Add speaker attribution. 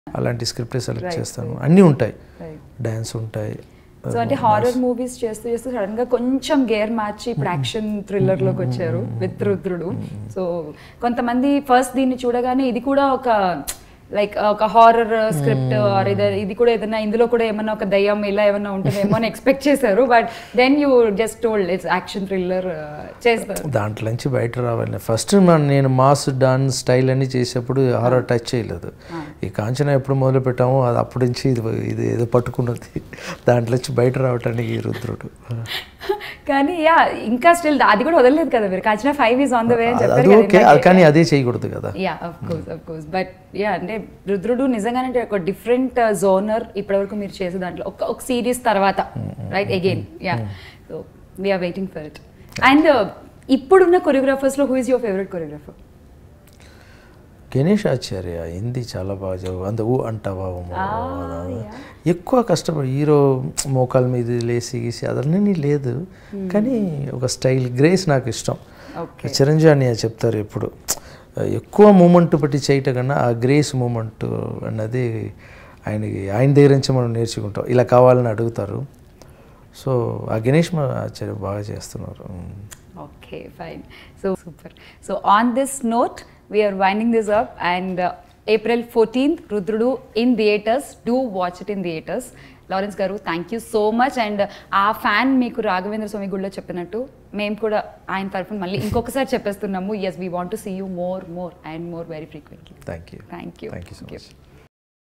Speaker 1: అలాంటి script select
Speaker 2: Right,
Speaker 1: చేస్తాను అన్నీ ఉంటాయి
Speaker 2: Right.
Speaker 1: డ్యాన్స్ ఉంటాయి
Speaker 2: సో అంటే హారర్ మూవీస్ చేస్తూ చేస్తూ సడన్ గా కొంచెం గేర్ మార్చి ఇప్పుడు యాక్షన్ థ్రిల్లర్ లోకి వచ్చారు విత్ రుద్రుడు సో కొంతమంది ఫస్ట్ దీన్ని చూడగానే ఇది కూడా ఒక లైక్ ఒక హారర్ స్క్రిప్ట్ ఆర్ ఇది ఇది కూడా ఏదైనా ఇందులో కూడా ఏమన్నా ఒక దయ్యం ఇలా ఏమన్నా ఉంటుందేమో అని ఎక్స్పెక్ట్ చేశారు but then you just told it's action thriller చేస్తారు
Speaker 1: దాంట్లో నుంచి బయట రావాలి ఫస్ట్ నేను మాస్ డాన్స్ స్టైల్ అన్ని చేసేప్పుడు హారర్ టచ్ చేయలేదు ఈ కాంచన ఎప్పుడు మొదలు పెట్టామో అది అప్పటి నుంచి ఇది ఇది ఏదో పట్టుకున్నది దాంట్లో నుంచి బయట రావటానికి ఈ రుద్రుడు
Speaker 2: కానీ యా ఇంకా స్టిల్ అది కూడా వదలలేదు కదా మీరు కాచిన five is on the way అని
Speaker 1: అది
Speaker 2: చెప్పారు కదా
Speaker 1: ఓకే
Speaker 2: ఇందాకే.
Speaker 1: అది కానీ అదే చేయకూడదు కదా
Speaker 2: yeah of course of course but yeah అంటే రుద్రుడు నిజంగానే అంటే ఒక డిఫరెంట్ జోనర్ ఇప్పటివరకు మీరు చేసే దాంట్లో ఒక ఒక సిరీస్ తర్వాత right again yeah so we're waiting for it and ఇప్పుడున్న కొరియోగ్రాఫర్స్ లో who is your favourite choreographer
Speaker 1: Ganesh Acharya Hindi చాలా బాగా చదువు అంత ఊ అంటావా ఉమ్మా,
Speaker 2: yeah.
Speaker 1: ఎక్కువ కష్టపడి హీరో మోకాల మీద లేసి గీసి అదన్నీ లేదు కానీ ఒక స్టైల్ గ్రేస్ నాకు ఇష్టం
Speaker 2: ఓకే
Speaker 1: చిరంజీవి అని చెప్తారు ఎప్పుడు ఎక్కువ మూమెంట్ బట్టి చేయటం కన్నా ఆ గ్రేస్ మూమెంట్ అన్నది ఆయనకి ఆయన దగ్గర నుంచి మనం నేర్చుకుంటాం ఇలా కావాలని అడుగుతారు సో ఆ గణేష్ మా ఆచార్య బాగా చేస్తున్నారు
Speaker 2: okay fine so super so on this note we're winding this up and April fourteenth Rudrudu in theatres do watch it in theatres Lawrence garu thank you so much and uh fan మీకు రాఘవేంద్ర స్వామి గుడిలో చెప్పినట్టు మేము కూడా ఆయన తరఫున మళ్ళీ ఇంకొకసారి చెప్పేస్తున్నాము yes we want to see you more more and more very frequently
Speaker 1: thank you
Speaker 2: thank you
Speaker 1: thank you so much